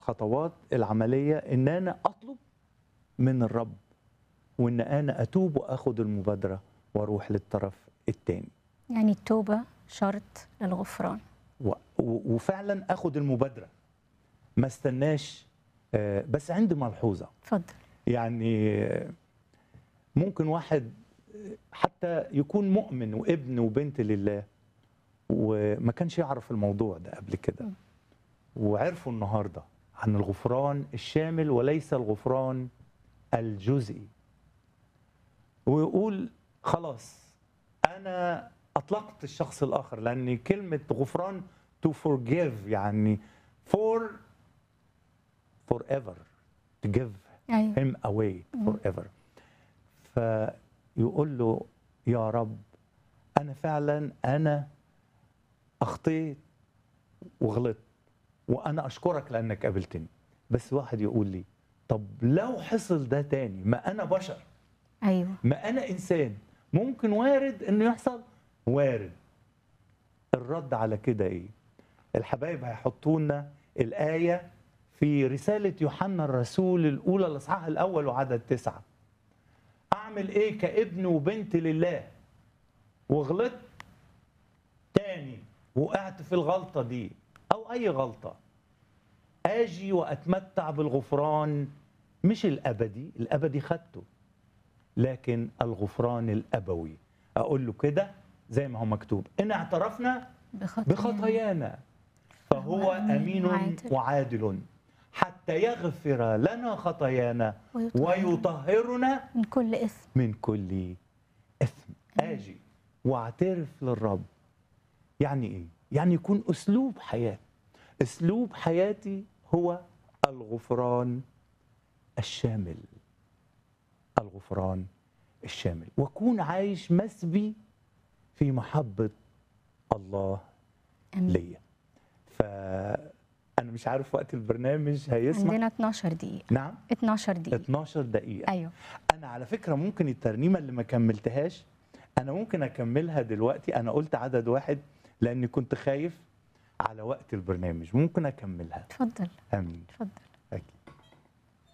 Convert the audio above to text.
خطوات العمليه ان انا اطلب من الرب وان انا اتوب واخد المبادره واروح للطرف الثاني يعني التوبة شرط للغفران و- و- وفعلا اخد المبادره ما استناش آه، بس عندي ملحوظه اتفضل يعني آه، ممكن واحد آه، حتى يكون مؤمن وابن وبنت لله وما كانش يعرف الموضوع ده قبل كده م. وعرفوا النهارده عن الغفران الشامل وليس الغفران الجزئي ويقول خلاص انا اطلقت الشخص الاخر لان كلمه غفران to forgive يعني for forever to give ايوه him away forever فيقول له يا رب انا فعلا انا اخطيت وغلطت وانا اشكرك لانك قابلتني بس واحد يقول لي طب لو حصل ده تاني ما انا بشر ايوه ما انا انسان ممكن وارد انه يحصل وارد الرد على كده ايه الحبايب هيحطوا لنا الايه في رساله يوحنا الرسول الاولى الاصحاح الاول وعدد تسعة اعمل ايه كابن وبنت لله وغلطت تاني وقعت في الغلطه دي او اي غلطه اجي واتمتع بالغفران مش الابدي الابدي خدته لكن الغفران الابوي اقول له كده زي ما هو مكتوب ان اعترفنا بخطايا بخطايانا فهو فهو أمين امين وعادل. وعادل حتى يغفر لنا خطايانا ويطهرنا. ويطهرنا من كل اثم من كل اثم اجي واعترف للرب يعني ايه يعني يكون اسلوب حياه اسلوب حياتي هو الغفران الشامل الغفران الشامل واكون عايش مسبي في محبه الله امين ليا فانا مش عارف وقت البرنامج هيسمح عندنا 12 دقيقة نعم 12 دقيقة 12 دقيقه ايوه انا على فكره ممكن الترنيمه اللي ما كملتهاش انا ممكن اكملها دلوقتي انا قلت عدد واحد لاني كنت خايف على وقت البرنامج ممكن اكملها اتفضل امين اتفضل